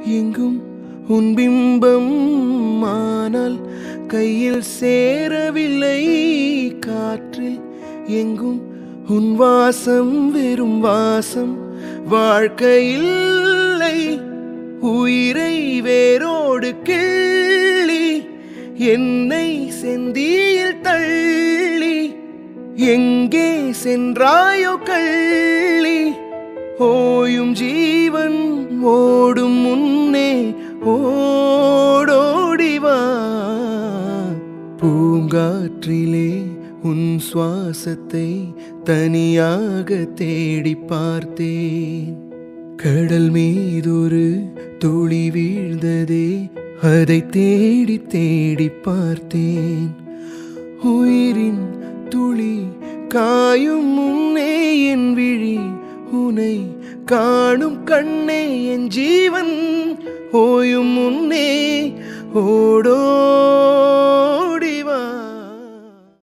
எங்கும் உன் பிம்பம் ஆனால் கையில் சேரவில்லை காற்றில் எங்கும் உன் வாசம் வெறும் வாசம் வாழ்க்கையில்லை உயிரை வேரோடு கிள்ளி என்னை செந்தியில் தள்ளி எங்கே சென்றாயோ கள்ளி ஓயும் ஜீவன் ஓடும் முன்னே ஓடோடிவா பூங்காற்றிலே உன் சுவாசத்தை தனியாக தேடி பார்த்தேன் கடல் மீதொரு துளி வீழ்ந்ததே அதை தேடி தேடி பார்த்தேன் உயிரின் துளி காயும் முன்னே என் விழி உனை காணும் கண்ணே என் ஜீவன் ஓயும் முன்னே ஓடோ